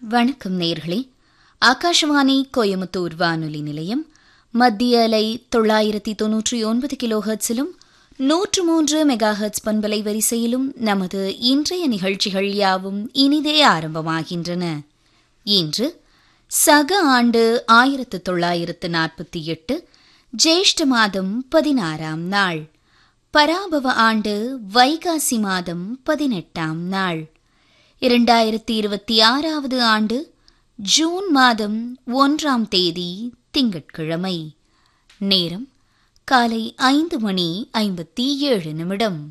வணக்கம் நேர்களே ஆகாஷவாணி கோயமுத்தூர் வானொலி நிலையம் மத்திய அலை தொள்ளாயிரத்தி தொன்னூற்றி ஒன்பது கிலோ ஹெர்ட்ஸிலும் நூற்று மூன்று மெகா ஹெர்ட்ஸ் பண்பலை வரிசையிலும் நமது இன்றைய நிகழ்ச்சிகள் யாவும் இனிதே ஆரம்பமாகின்றன இன்று சக ஆண்டு ஆயிரத்து தொள்ளாயிரத்து நாற்பத்தி எட்டு ஜேஷ்ட மாதம் பதினாறாம் நாள் பராபவ ஆண்டு வைகாசி மாதம் பதினெட்டாம் நாள் இரண்டாயிரத்தி இருபத்தி ஆறாவது ஆண்டு ஜூன் மாதம் ஒன்றாம் தேதி திங்கட்கிழமை நேரம் காலை ஐந்து மணி ஐம்பத்தி ஏழு நிமிடம்